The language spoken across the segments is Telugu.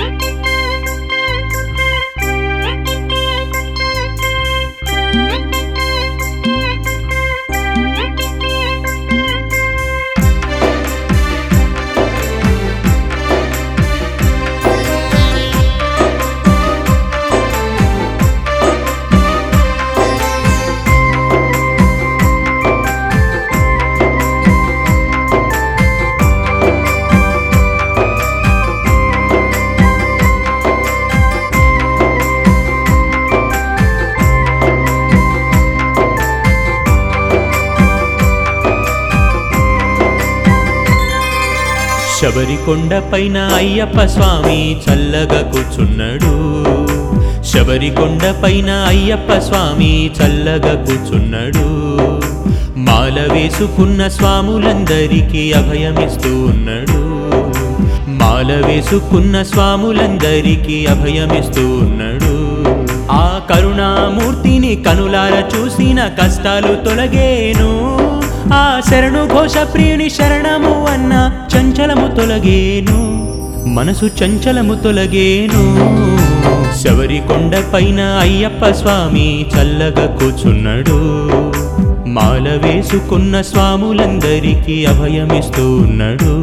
శబరికొండ పైన అయ్యప్ప స్వామి చల్లగా కూర్చున్నాడు శబరికొండ పైన అయ్యప్ప స్వామి చల్లగా కూర్చున్నాడు మాల వేసుకున్న స్వాములందరికీ అభయమిస్తూ ఉన్నాడు మాల వేసుకున్న స్వాములందరికీ అభయమిస్తూ ఉన్నాడు ఆ కరుణామూర్తిని కనులార చూసిన కష్టాలు తొలగేను ఆ శరణు ఘోష ప్రియుని శరణము అన్న చంచలము తొలగేను మనసు చంచలము తొలగేను శబరికొండ పైన అయ్యప్ప స్వామి చల్లగా కూర్చున్నాడు మాల వేసుకున్న స్వాములందరికీ అభయమిస్తూ ఉన్నాడు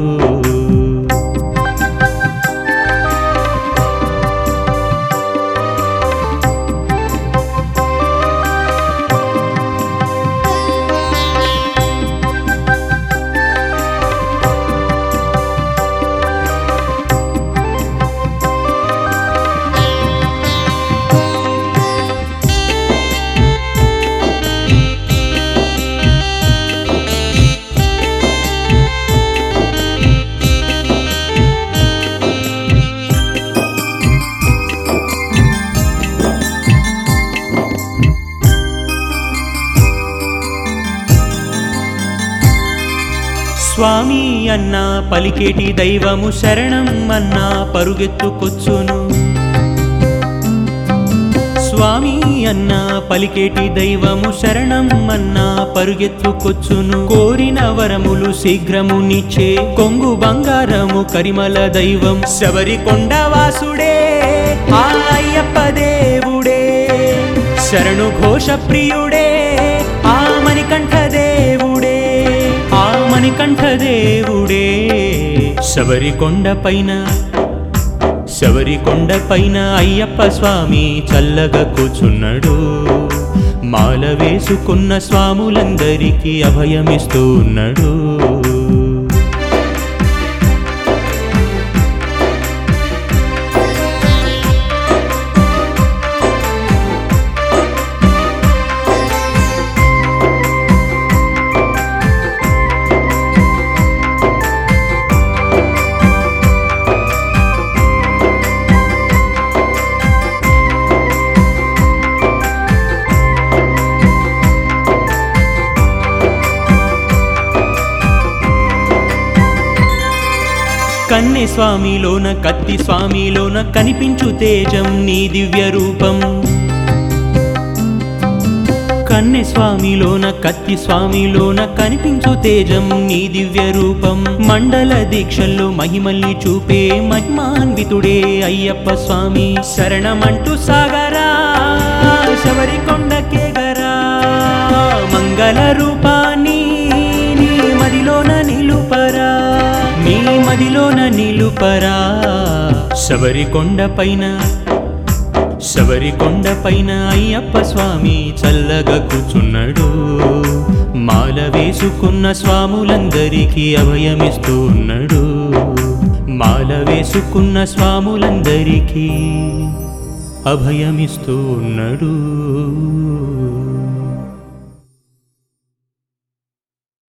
స్వామి అన్న పలికేటి దైవము శరణం అన్న పరుగెత్తుకొచ్చును స్వామి అన్న పలికేటి దైవము శరణం అన్న పరుగెత్తుకొచ్చును కోరిన వరములు శీఘ్రము నిచ్చే కొంగు బంగారము కరిమల దైవం శబరి కొండవాసుడే ఆ అయ్యప్ప దేవుడే శరణు ఘోష ప్రియుడే ఆ మణికంఠ దేవుడే ఆ మణికంఠ దేవుడే శబరికొండ పైన శబరికొండ పైన అయ్యప్ప స్వామి చల్లగా కూర్చున్నాడు మాల వేసుకున్న స్వాములందరికీ అభయమిస్తూ ఉన్నాడు కన్నె స్వామిలోన కత్తి స్వామిలోన కనిపించు తేజం నీ దివ్య రూపం కన్నె స్వామిలోన కత్తి స్వామిలోన కనిపించు తేజం నీ దివ్య రూపం మండల దీక్షల్లో మహిమల్ని చూపే మహిమాన్వితుడే అయ్యప్ప స్వామి శరణమంటూ సాగరా శబరికొండకే గరా మంగళ రూపాన్ని నీ మదిలోన నిలుపరా నీ మదిలోన నిలుపరా శబరికొండ పైన శబరికొండ పైన అయ్యప్ప స్వామి చల్లగా కూర్చున్నాడు మాల వేసుకున్న స్వాములందరికీ అభయమిస్తూ ఉన్నాడు మాల వేసుకున్న స్వాములందరికీ అభయమిస్తూ ఉన్నాడు